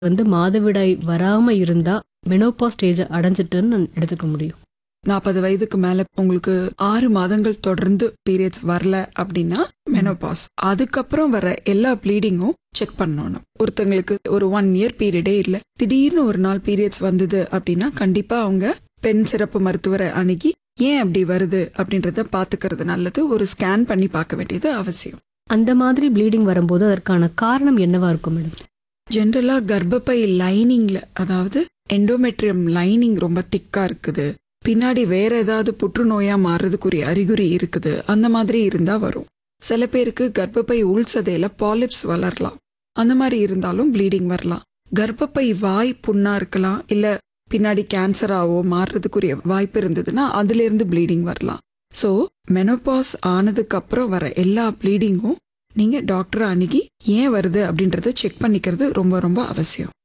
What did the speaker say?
வந்து மாதவிடாய் வராம இருந்தா மெனோபா ஸ்டேஜ் அடைஞ்சிட்டுன்னு நான் எடுத்துக்க முடியும் நாற்பது வயதுக்கு மேல உங்களுக்கு ஆறு மாதங்கள் தொடர்ந்து பீரியட்ஸ் வரல அப்படின்னா மெனோபாஸ் அதுக்கப்புறம் வர எல்லா ப்ளீடிங்கும் செக் பண்ணணும் ஒருத்தங்களுக்கு ஒரு ஒன் இயர் பீரியடே இல்ல திடீர்னு ஒரு நாள் பீரியட்ஸ் வந்தது அப்படின்னா கண்டிப்பா அவங்க பெண் சிறப்பு மருத்துவரை அணுகி ஏன் அப்படி வருது அப்படின்றத பாத்துக்கிறது நல்லது ஒரு ஸ்கேன் பண்ணி பார்க்க வேண்டியது அவசியம் அந்த மாதிரி ப்ளீடிங் வரும்போது அதற்கான காரணம் என்னவா இருக்கும் மேடம் ஜென்ரலா கர்ப்பப்பை லைனிங்ல அதாவது எண்டோமெட்ரியம் லைனிங் ரொம்ப திக்கா இருக்குது பின்னாடி வேற ஏதாவது புற்றுநோயா மாறுறதுக்குரிய அறிகுறி இருக்குது அந்த மாதிரி இருந்தா வரும் சில பேருக்கு கர்ப்பப்பை உள் சதையில பாலிப்ஸ் வளரலாம் அந்த மாதிரி இருந்தாலும் ப்ளீடிங் வரலாம் கர்ப்பப்பை வாய் புண்ணா இருக்கலாம் இல்ல பின்னாடி கேன்சராவோ மாறுறதுக்குரிய வாய்ப்பு இருந்ததுன்னா அதுல இருந்து ப்ளீடிங் வரலாம் ஸோ மெனோபாஸ் ஆனதுக்கு அப்புறம் வர எல்லா ப்ளீடிங்கும் நீங்க டாக்டரை அணுகி ஏன் வருது அப்படின்றத செக் பண்ணிக்கிறது ரொம்ப ரொம்ப அவசியம்